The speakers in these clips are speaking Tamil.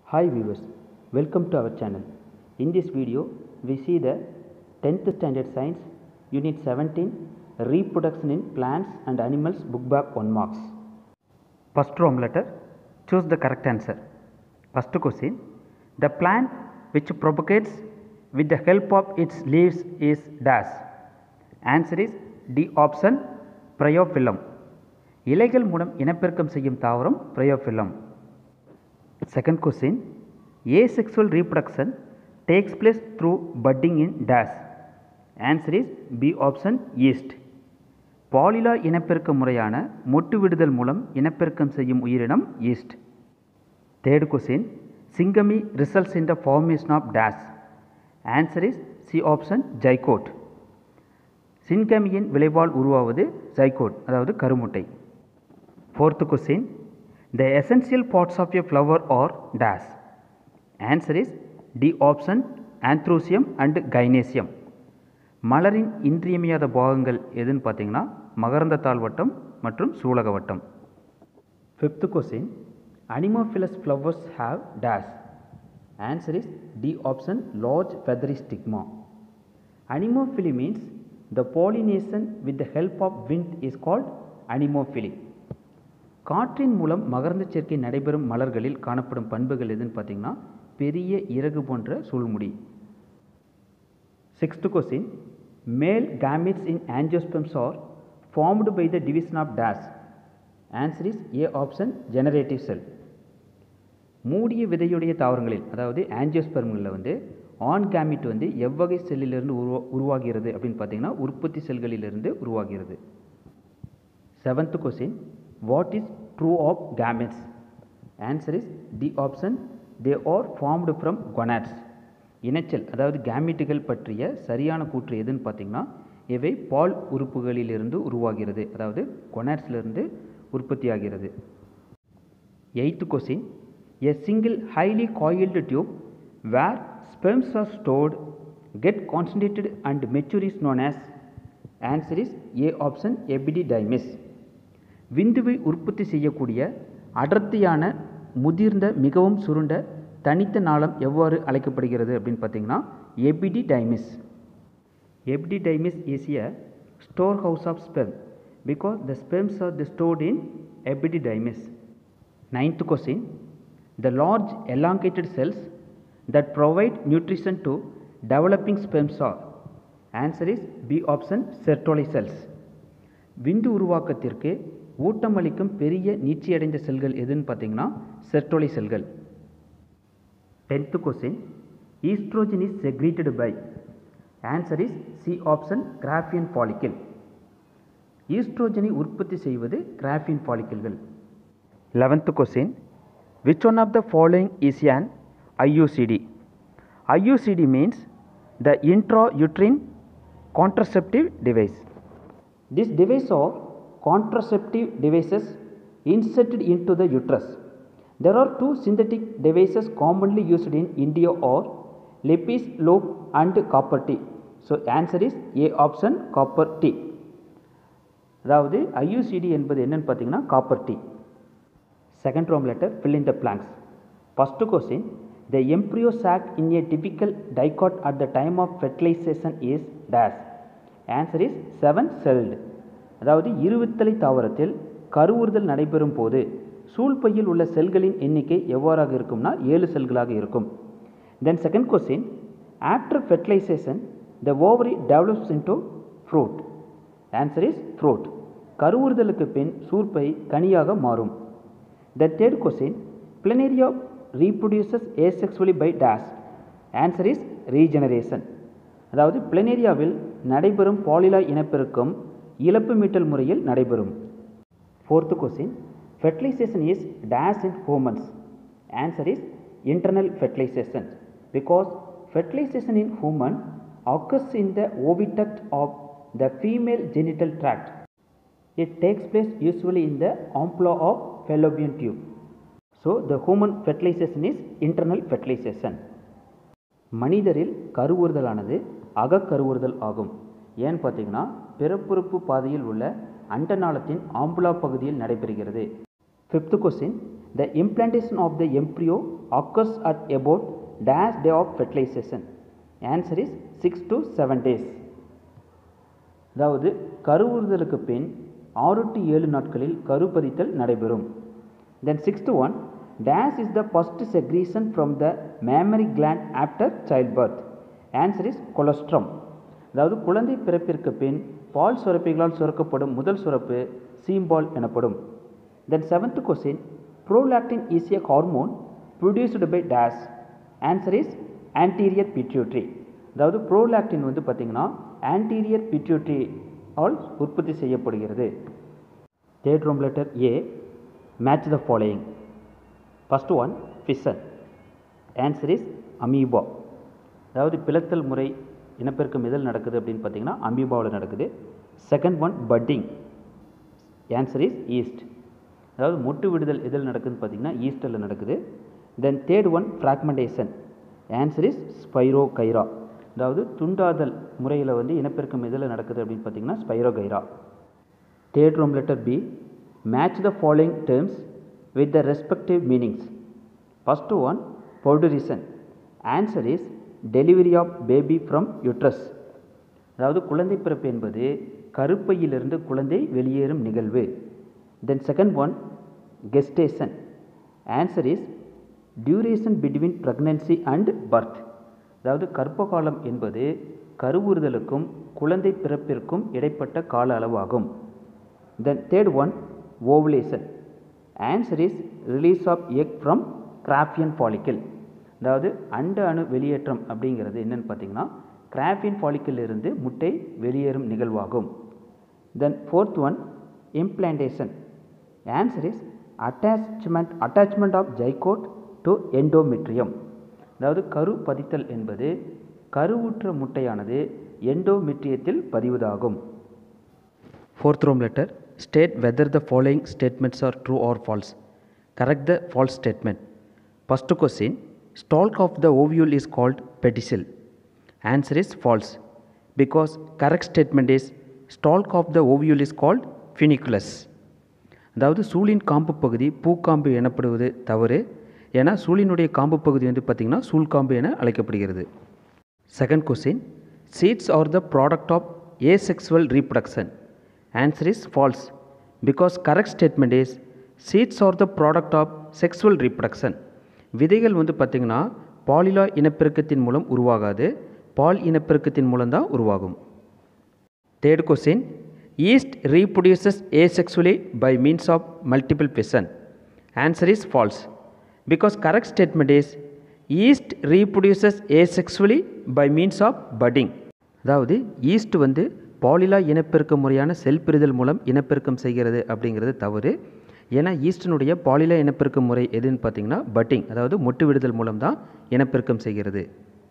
Hi viewers, welcome to our channel. In this video, we see the 10th standard science, unit 17, reproduction in plants and animals, book back 1 marks. First Rome letter, choose the correct answer. First question, the plant which propagates with the help of its leaves is dash. Answer is D option, Bryophyllum. இலைகள் மூலம் இனப்பெருக்கம் செய்யும் தாவரம் Bryophyllum second question asexual reproduction takes place through budding in dash answer is b option yeast பாலிலா இனப்பெருக்க முறையான மொட்டு விடுதல் மூலம் இனப்பெருக்கம் செய்யும் உயிரினம் yeast third question syngamy results in the formation of dash answer is C option zygote சின்கமியின் விளைவால் உருவாவது ஜைகோட் அதாவது கருமுட்டை fourth question the essential parts of a flower are dash answer is D option androecium and gynoecium மலரின் இன்றியமையாத பாகங்கள் எதுன்னு பார்த்தீங்கன்னா மகரந்த தாழ்வட்டம் மற்றும் சூலக வட்டம் fifth question anemophilous flowers have dash answer is D option large feathery stigma anemophily means the pollination with the help of wind is called anemophily காற்றின் மூலம் மகரந்த சேர்க்கை நடைபெறும் மலர்களில் காணப்படும் பண்புகள் எதுன்னு பார்த்தீங்கன்னா பெரிய இறகு போன்ற சூழ்முடி sixth question male gametes in angiosperms are formed by the division of dash answer is A option generative cell மூடிய விதையுடைய தாவரங்களில் அதாவது ஆன்ஜியோஸ்பெர்ம்களில் வந்து ஆன் கேமிட் வந்து எவ்வகை செல்லிலிருந்து உருவா உருவாகிறது அப்படின்னு பார்த்தீங்கன்னா உற்பத்தி செல்களிலிருந்து உருவாகிறது seventh question what is true of gametes answer is D option they are formed from gonads இனச்சல் அதாவது கேமிட்டுகள் பற்றிய சரியான கூற்று எதுன்னு பார்த்தீங்கன்னா இவை பால் உறுப்புகளிலிருந்து உருவாகிறது அதாவது கொனாட்ஸ்லேருந்து உற்பத்தி ஆகிறது eighth question a single highly coiled tube where sperms are stored get concentrated and mature is known as answer is A option epididymis விந்துவை உற்பத்தி செய்யக்கூடிய அடர்த்தியான முதிர்ந்த மிகவும் சுருண்ட தனித்த நாளம் எவ்வாறு அழைக்கப்படுகிறது அப்படின்னு பார்த்தீங்கன்னா epididymis epididymis is a store house of sperm because the sperms are the stored in epididymis ninth question the large elongated cells that provide nutrition to developing sperms are answer is B option Sertoli cells விந்து உருவாக்கத்திற்கு ஊட்டமளிக்கும் பெரிய நீட்சியடைந்த செல்கள் எதுன்னு பார்த்தீங்கன்னா செர்டோலை செல்கள் tenth question oestrogen is secreted by answer is C option Graafian follicle ஈஸ்ட்ரோஜனை உற்பத்தி செய்வது கிராஃபியன் ஃபாலிக்கிள்கள் eleventh question which one of the following is an IUCD IUCD means the intrauterine contraceptive device this device are contraceptive devices inserted into the uterus. There are two synthetic devices commonly used in India or Lepis loop and copper T. So answer is A option copper T. அதாவது ஐயூசிடி என்பது என்னன்னு பார்த்தீங்கன்னா copper T second Roman letter fill in the blanks first question the embryo sac in a typical dicot at the time of fertilisation is dash answer is seven celled அதாவது இருவித்தலை தாவரத்தில் கருவுறுதல் நடைபெறும் போது சூழ்பையில் உள்ள செல்களின் எண்ணிக்கை எவ்வாறாக இருக்கும்னா ஏழு செல்களாக இருக்கும் then second question after fertilisation the ovary develops into fruit answer is fruit கருவுறுதலுக்கு பின் சூர்பை கனியாக மாறும் the third question Planaria reproduces asexually by dash answer is regeneration அதாவது பிளனேரியாவில் நடைபெறும் பாலிலா இனப்பெருக்கம் இழப்பு மீட்டல் முறையில் நடைபெறும் fourth question fertilisation is dash in humans answer is internal fertilisation because fertilisation in human occurs in the oviduct of the female genital tract. It takes place usually in the ampulla of fallopian tube. So, the human fertilization is internal fertilization. மனிதரில் கருவுறுதலானது அகக்கருவுறுதல் ஆகும் ஏன்னு பார்த்தீங்கன்னா பிறப்புறுப்பு பாதையில் உள்ள அண்டநாளத்தின் ஆம்புலா பகுதியில் நடைபெறுகிறது fifth question the implantation of the embryo occurs at about dash day of fertilization answer is 6 to 7 days அதாவது கருவுறுதலுக்கு பின் ஆறு டு ஏழு நாட்களில் கருப்பதித்தல் நடைபெறும் then sixth one dash is the first secretion from the mammary gland after child birth answer is colostrum அதாவது குழந்தை பிறப்பிற்கு பின் பால் சுரப்பிகளால் சுரக்கப்படும் முதல் சுரப்பு சீம்பால் எனப்படும் then seventh question prolactin is a hormone produced by dash answer is anterior pituitary அதாவது ப்ரோலாக்டின் வந்து பார்த்திங்கன்னா ஆன்டீரியர் பிட்யூட்ரி ஆல் உற்பத்தி செய்யப்படுகிறது third Roman letter A match the following first one fission answer is amoeba அதாவது பிளத்தல் முறை இனப்பெருக்கம் எதில் நடக்குது அப்படின்னு பார்த்தீங்கன்னா அமீபாவில் நடக்குது second one budding answer is yeast அதாவது மொட்டு விடுதல் எதில் நடக்குதுன்னு பார்த்தீங்கன்னா ஈஸ்டரில் நடக்குது then third one fragmentation answer is Spirogyra அதாவது துண்டாதல் முறையில் வந்து இனப்பெருக்கம் எதில் நடக்குது அப்படின்னு பார்த்தீங்கன்னா Spirogyra third Roman letter B match the following terms with the respective meanings first one parturition answer is delivery of baby from uterus அதாவது குழந்தை பிறப்பு என்பது கருப்பையிலிருந்து குழந்தை வெளியேறும் நிகழ்வு then second one gestation answer is duration between pregnancy and birth அதாவது கர்ப்ப காலம் என்பது கருவுறுதலுக்கும் குழந்தை பிறப்பிற்கும் இடைப்பட்ட கால அளவாகும் then third one ovulation answer is release of egg from Graafian follicle அதாவது அண்ட அணு வெளியேற்றம் அப்படிங்கிறது என்னென்னு பார்த்தீங்கன்னா கிராஃபியன் ஃபாலிக்கில் இருந்து முட்டை வெளியேறும் நிகழ்வாகும் then fourth one implantation answer is attachment attachment of zygote to endometrium அதாவது கரு பதித்தல் என்பது கருவுற்ற முட்டையானது எண்டோமெட்ரியத்தில் பதிவதாகும் fourth Roman letter state whether the following statements are true or false correct the false statement first question stalk of the ovule is called pedicel answer is false because correct statement is stalk of the ovule is called funiculus அதாவது சூழின் காம்பு பகுதி பூக்காம்பு எனப்படுவது தவறு ஏன்னா சூழினுடைய காம்பு பகுதி வந்து பார்த்திங்கன்னா சூழ்காம்பு என அழைக்கப்படுகிறது second question seeds are the product of asexual reproduction answer is false because correct statement is seeds are the product of sexual reproduction விதைகள் வந்து பார்த்திங்கன்னா பாலிலா இனப்பெருக்கத்தின் மூலம் உருவாகாது பால் இனப்பெருக்கத்தின் மூலம் தான் உருவாகும் third question yeast reproduces asexually by means of multiple fission answer is false because correct statement is yeast reproduces asexually by means of budding அதாவது ஈஸ்ட் வந்து பாலிலா இனப்பெருக்க முறையான செல் பிரிதல் மூலம் இனப்பெருக்கம் செய்கிறது அப்படிங்கிறது தவறு ஏன்னா ஈஸ்டனுடைய பாலிலா இனப்பெருக்க முறை எதுன்னு பார்த்தீங்கன்னா பட்டிங் அதாவது மொட்டு விடுதல் மூலம் தான் இனப்பெருக்கம் செய்கிறது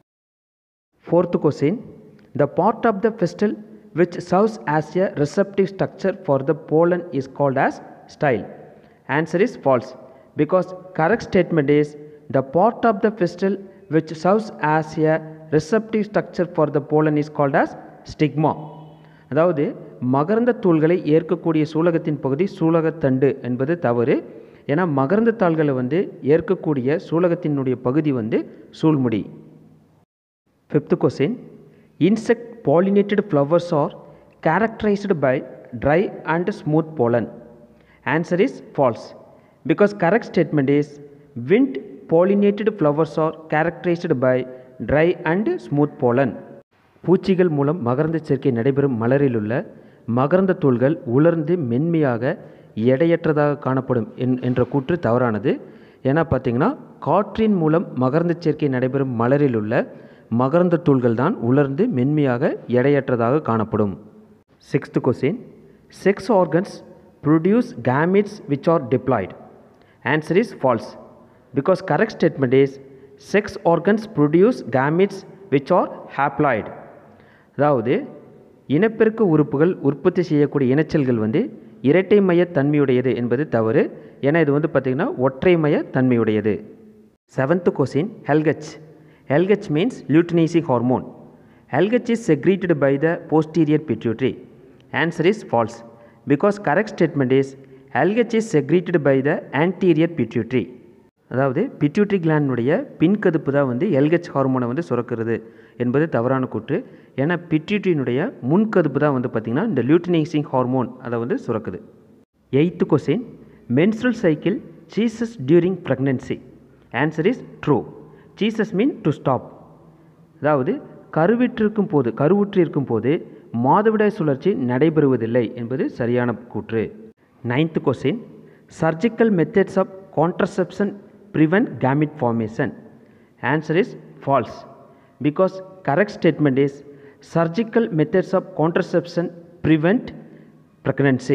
fourth question the part of the pistil which serves as a receptive structure for the pollen is called as style answer is false because correct statement is the part of the pistil which serves as a receptive structure for the pollen is called as stigma அதாவது மகரந்த தூள்களை ஏற்கக்கூடிய சூலகத்தின் பகுதி சூலகத்தண்டு என்பது தவறு ஏன்னா மகரந்த தாள்களை வந்து ஏற்கக்கூடிய சூலகத்தினுடைய பகுதி வந்து சூழ்முடி fifth question insect pollinated flowers are characterized by dry and smooth pollen answer is false because correct statement is wind pollinated flowers are characterized by dry and smooth pollen பூச்சிகள் மூலம் மகரந்த சேர்க்கை நடைபெறும் மலரிலுள்ள மகரந்த தூள்கள் உலர்ந்து மென்மையாக எடையற்றதாக காணப்படும் என்ற கூற்று தவறானது ஏன்னா பார்த்தீங்கன்னா காற்றின் மூலம் மகரந்த சேர்க்கை நடைபெறும் மலரில் உள்ள மகரந்த தூள்கள் தான் உலர்ந்து மென்மையாக எடையற்றதாக காணப்படும் sixth question sex organs produce gametes which are diploid answer is false because correct statement is sex organs produce gametes which are haploid அதாவது இனப்பெருக்க உறுப்புகள் உற்பத்தி செய்யக்கூடிய இனச்சல்கள் வந்து இரட்டை மைய தன்மையுடையது என்பது தவறு ஏன்னா இது வந்து பார்த்திங்கன்னா ஒற்றை மைய தன்மையுடையது seventh question LH LH means luteinizing hormone LH is secreted by the posterior pituitary answer is false because correct statement is LH is secreted by the anterior pituitary அதாவது பிட்யூட்ரி கிளாண்டுடைய பின்கதுப்பு தான் வந்து எல்ஹெச் ஹார்மோனை வந்து சுரக்கிறது என்பது தவறான கூற்று ஏன்னா பிட்யூட்ரியினுடைய முன்கதுப்பு தான் வந்து பார்த்திங்கன்னா இந்த லியூட்டினைசிங் ஹார்மோன் அதை வந்து சுரக்குது eighth question menstrual cycle ceases during pregnancy answer is true ceases mean to stop அதாவது கருவிற்றிருக்கும் போது கருவுற்று இருக்கும் போது மாதவிடாய் சுழற்சி நடைபெறுவதில்லை என்பது சரியான கூற்று ninth question surgical methods of contraception prevent gamete formation answer is false because correct statement is surgical methods of contraception prevent pregnancy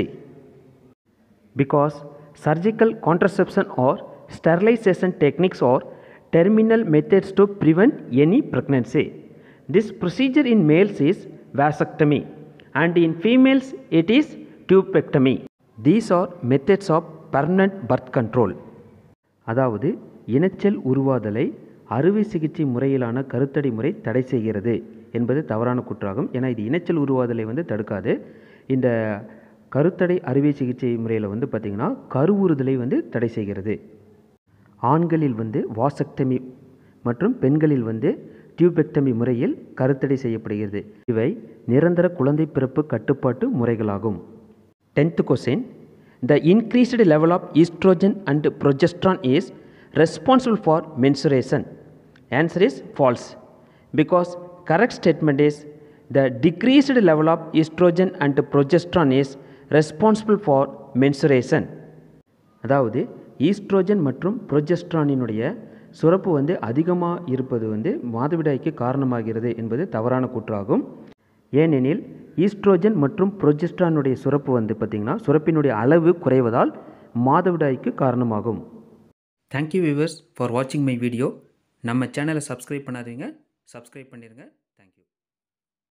because surgical contraception or sterilization techniques are terminal methods to prevent any pregnancy. This procedure in males is vasectomy and in females it is tubectomy. These are methods of permanent birth control. அதாவது இனச்சல் உருவாதலை அறுவை சிகிச்சை முறையிலான கருத்தடை முறை தடை செய்கிறது என்பது தவறான குற்றாகும் ஏன்னா இது இனச்சல் உருவாதலை வந்து தடுக்காது இந்த கருத்தடை அறுவை சிகிச்சை முறையில் வந்து பார்த்திங்கன்னா கருவுறுதலை வந்து தடை செய்கிறது ஆண்களில் வந்து வாசக்டமி மற்றும் பெண்களில் வந்து டியூபெக்டமி முறையில் கருத்தடை செய்யப்படுகிறது இவை நிரந்தர குழந்தை பிறப்பு கட்டுப்பாட்டு முறைகளாகும் tenth question the increased level of estrogen and progesterone is responsible for menstruation answer is false because correct statement is the decreased level of estrogen and progesterone is responsible for menstruation அதாவது ஈஸ்ட்ரோஜன் மற்றும் ப்ரொஜெஸ்ட்ரானினுடைய சுரப்பு வந்து அதிகமாக இருப்பது வந்து மாதவிடாய்க்கு காரணமாகிறது என்பது தவறான கூற்றாகும் ஏனெனில் ஈஸ்ட்ரோஜன் மற்றும் ப்ரொஜெஸ்ட்ரானுடைய சுரப்பு வந்து பார்த்திங்கன்னா சுரப்பினுடைய அளவு குறைவதால் மாதவிடாய்க்கு காரணமாகும் தேங்க்யூ வியூவர்ஸ் ஃபார் வாட்சிங் மை வீடியோ நம்ம சேனலை சப்ஸ்கிரைப் பண்ணாதீங்க சப்ஸ்கிரைப் பண்ணிடுங்க